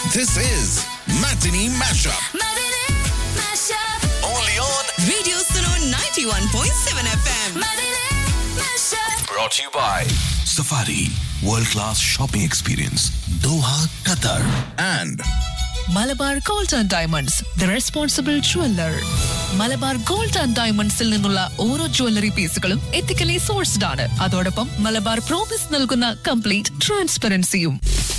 This is Matinee Mashup. Matinee Mashup. Only on. Radio Suno 91.7 FM. Matinee Mashup. Brought to you by Safari World Class Shopping Experience, Doha, Qatar. And Malabar Gold and Diamonds the responsible jeweller Malabar Gold and ഡയമണ്ട്സിൽ നിന്നുള്ള ഓരോ jewellery പീസുകളും ethically sourced ആണ് അതോടൊപ്പം Malabar promise നൽകുന്ന complete ട്രാൻസ്പെറൻസിയും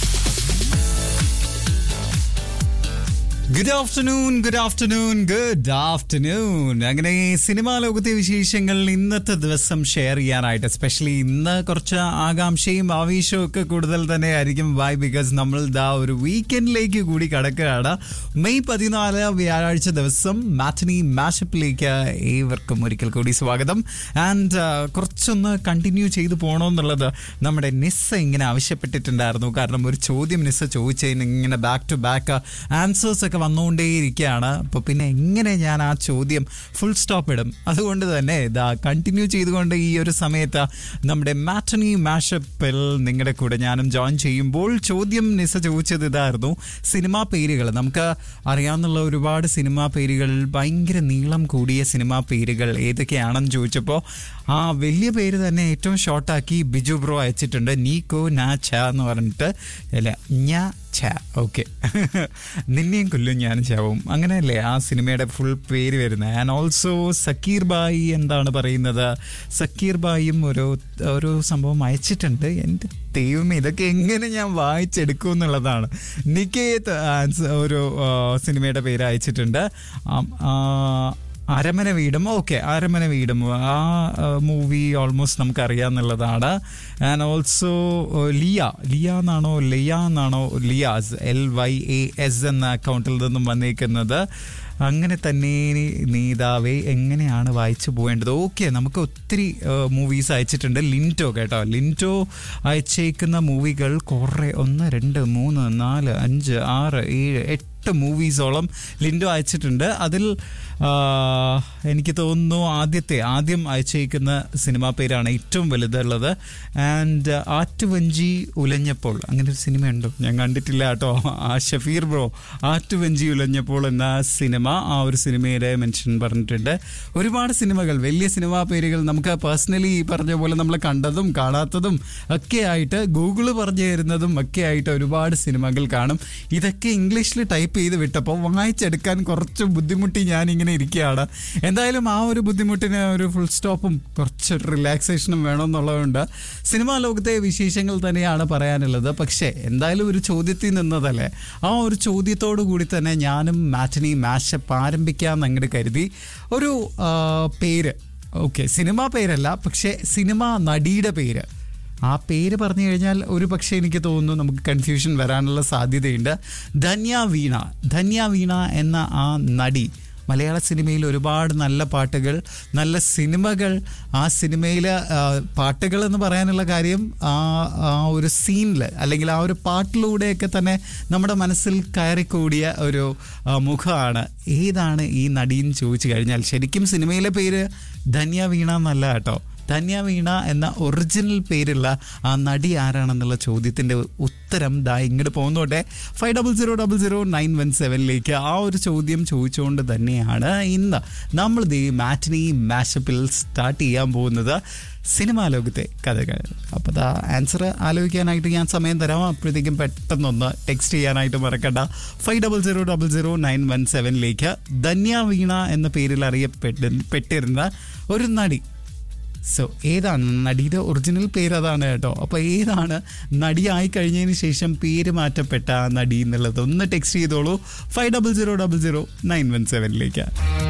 good afternoon good afternoon good afternoon അങ്ങനെ cinema ലോകത്തെ വിശേഷങ്ങൾ ഇന്നത്തെ ദിവസം ഷെയർ ചെയ്യാനായിട്ട് എസ്പെഷ്യലി ഇന്ന് കുറച്ച് ആകാംക്ഷയും ആവേശവും ഒക്കെ കൂടുതൽ തന്നെ ആയിരിക്കും വൈ ബിക്കോസ് നമ്മൾ ദാ ഒരു വീക്കെൻഡിലേക്ക് കൂടി കടക്കുകയാണ് മെയ് പതിനാല് വ്യാഴാഴ്ച ദിവസം മാറ്റനി മാഷപ്പിലേക്ക് ഏവർക്കും ഒരിക്കൽ കൂടി സ്വാഗതം ആൻഡ് കുറച്ചൊന്ന് കണ്ടിന്യൂ ചെയ്തു പോകണമെന്നുള്ളത് നമ്മുടെ നിസ്സ ഇങ്ങനെ ആവശ്യപ്പെട്ടിട്ടുണ്ടായിരുന്നു കാരണം ഒരു ചോദ്യം നിസ്സ ചോദിച്ചതിന് ഇങ്ങനെ ബാക്ക് ടു ബാക്ക് ആൻസേഴ്സ് ഒക്കെ വന്നുകൊണ്ടേയിരിക്കുകയാണ് അപ്പോൾ പിന്നെ എങ്ങനെ ഞാൻ ആ ചോദ്യം ഫുൾ സ്റ്റോപ്പ് ഇടും അതുകൊണ്ട് തന്നെ ഇതാ കണ്ടിന്യൂ ചെയ്തുകൊണ്ട് ഈ ഒരു സമയത്ത് നമ്മുടെ മാറ്റണി മാഷപ്പിൽ നിങ്ങളുടെ കൂടെ ഞാനും ജോയിൻ ചെയ്യുമ്പോൾ ചോദ്യം നിസ ചോദിച്ചത് ഇതായിരുന്നു സിനിമാ പേരുകൾ നമുക്ക് അറിയാവുന്ന ഒരുപാട് സിനിമാ പേരുകൾ ഭയങ്കര നീളം കൂടിയ സിനിമാ പേരുകൾ ഏതൊക്കെയാണെന്ന് ചോദിച്ചപ്പോൾ ആ വലിയ പേര് തന്നെ ഏറ്റവും ഷോർട്ടാക്കി ബിജു ബ്രോ അയച്ചിട്ടുണ്ട് നീക്കോ നാ ച എന്ന് പറഞ്ഞിട്ട് അല്ല ഞാ ഛ ഓക്കെ നിന്നെയും കൊല്ലും ഞാൻ ചാവും അങ്ങനെയല്ലേ ആ സിനിമയുടെ ഫുൾ പേര് വരുന്നത് ആൻഡ് ഓൾസോ സക്കീർ ബായി എന്താണ് പറയുന്നത് സക്കീർ ബായിയും ഒരു ഒരു സംഭവം അയച്ചിട്ടുണ്ട് എൻ്റെ ദൈവം ഇതൊക്കെ എങ്ങനെ ഞാൻ വായിച്ചെടുക്കും എന്നുള്ളതാണ് നിക്കേത് ആൻസ് ഒരു ആ, സിനിമയുടെ പേര് അയച്ചിട്ടുണ്ട് ആം, ആ, അരമന വീടും ഓക്കെ അരമന വീടും ആ മൂവി ഓൾമോസ്റ്റ് നമുക്ക് അറിയാമെന്നുള്ളതാണ് ആൻഡ് ഓൾസോ ലിയ ലിയ എന്നാണോ ലിയ എന്നാണോ Lia's L Y A S എന്ന അക്കൗണ്ടിൽ നിന്നും വന്നേക്കുന്നത് അങ്ങനെ തന്നെ നീതാവേ എങ്ങനെയാണ് വായിച്ചു പോകേണ്ടത് ഓക്കെ നമുക്ക് ഒത്തിരി മൂവീസ് അയച്ചിട്ടുണ്ട് ലിൻറ്റോ കേട്ടോ ലിൻറ്റോ അയച്ചേക്കുന്ന മൂവികൾ കുറേ ഒന്ന് രണ്ട് മൂന്ന് നാല് അഞ്ച് ആറ് ഏഴ് എട്ട് എട്ട് മൂവീസോളം ലിൻഡോ അയച്ചിട്ടുണ്ട് അതിൽ ആ, എനിക്ക് തോന്നുന്നു ആദ്യത്തെ ആദ്യം അയച്ചേക്കുന്ന സിനിമാ പേരാണ് ഏറ്റവും വലുതുള്ളത് ആൻഡ് ആറ്റുവഞ്ചി ഉലഞ്ഞപ്പോൾ അങ്ങനെ ഒരു സിനിമയുണ്ടോ ഞാൻ കണ്ടിട്ടില്ല കേട്ടോ ആ ഷഫീർ ബ്രോ ആറ്റുവഞ്ചി ഉലഞ്ഞപ്പോൾ എന്ന സിനിമ ആ ഒരു സിനിമയുടെ മെൻഷൻ പറഞ്ഞിട്ടുണ്ട് ഒരുപാട് സിനിമകൾ വലിയ സിനിമാ പേരുകൾ നമുക്ക് പേഴ്സണലി ഈ പറഞ്ഞ പോലെ നമ്മൾ കണ്ടതും കാണാത്തതും ഒക്കെ ആയിട്ട് ഗൂഗിള് പറഞ്ഞു തരുന്നതും ഒക്കെ ആയിട്ട് ഒരുപാട് സിനിമകൾ കാണും ഇതൊക്കെ ഇംഗ്ലീഷിൽ ടൈപ്പ് ചെയ്ത് വിട്ടപ്പോൾ വായിച്ചെടുക്കാൻ കുറച്ച് ബുദ്ധിമുട്ടി ഞാൻ ഇങ്ങനെ ഇരിക്കുകയാണ് എന്തായാലും ആ ഒരു ബുദ്ധിമുട്ടിന് ഒരു ഫുൾ സ്റ്റോപ്പും കുറച്ച് റിലാക്സേഷനും വേണമെന്നുള്ളതുകൊണ്ട് സിനിമാ ലോകത്തെ വിശേഷങ്ങൾ തന്നെയാണ് പറയാനുള്ളത് പക്ഷേ എന്തായാലും ഒരു ചോദ്യത്തിൽ നിന്നതല്ലേ ആ ഒരു ചോദ്യത്തോടു കൂടി തന്നെ ഞാനും മാറ്റനി മാഷപ്പ് ആരംഭിക്കാമെന്ന് അങ്ങോട്ട് കരുതി ഒരു ആ, പേര് ഓക്കെ സിനിമ പേരല്ല പക്ഷേ സിനിമ നടിയുടെ പേര് ആ പേര് പറഞ്ഞു കഴിഞ്ഞാൽ ഒരു പക്ഷേ എനിക്ക് തോന്നുന്നു നമുക്ക് കൺഫ്യൂഷൻ വരാനുള്ള സാധ്യതയുണ്ട് ധന്യ വീണ ധന്യ വീണ എന്ന ആ നടി മലയാള സിനിമയിൽ ഒരുപാട് നല്ല പാട്ടുകൾ നല്ല സിനിമകൾ ആ സിനിമയിൽ പാട്ടുകൾ എന്ന് പറയാനുള്ള കാര്യം ആ ആ ഒരു സീനിൽ അല്ലെങ്കിൽ ആ ഒരു പാട്ടിലൂടെയൊക്കെ തന്നെ നമ്മുടെ മനസ്സിൽ കയറിക്കൂടിയ ഒരു ആ, മുഖമാണ് ഏതാണ് ഈ നടിയെന്ന് ചോദിച്ചു കഴിഞ്ഞാൽ ശരിക്കും സിനിമയിലെ പേര് ധന്യ വീണ എന്നല്ല കേട്ടോ ധന്യ വീണ എന്ന ഒറിജിനൽ പേരുള്ള ആ നടി ആരാണെന്നുള്ള ചോദ്യത്തിന്റെ ഉത്തരം ദാ ഇങ്ങോട്ട് പോകുന്നോട്ടെ five double zero double zero nine one സെവനിലേക്ക് ആ ഒരു ചോദ്യം ചോദിച്ചുകൊണ്ട് തന്നെയാണ് ഇന്ന് നമ്മൾ ദി മാറ്റിനി മാഷപ്പിൽ സ്റ്റാർട്ട് ചെയ്യാൻ പോകുന്നത് സിനിമാ ലോകത്തെ കഥകൾ അപ്പോൾ ദാ ആൻസർ ആലോചിക്കാനായിട്ട് ഞാൻ സമയം തരാം അപ്പോഴത്തേക്കും പെട്ടെന്നൊന്ന് ടെക്സ്റ്റ് ചെയ്യാനായിട്ട് മറക്കണ്ട five double zero double zero nine one സെവനിലേക്ക് ധന്യ വീണ എന്ന പേരിൽ അറിയപ്പെട്ട് പെട്ടിരുന്ന ഒരു നടി സോ ഏതാണ് നടിയുടെ ഒറിജിനൽ പേര് അതാണ് കേട്ടോ അപ്പോൾ ഏതാണ് നടിയായി കഴിഞ്ഞതിന് ശേഷം പേര് മാറ്റപ്പെട്ട ആ നടി എന്നുള്ളത് ഒന്ന് ടെക്സ്റ്റ് ചെയ്തോളൂ five double zero double zero nine one സെവനിലേക്ക്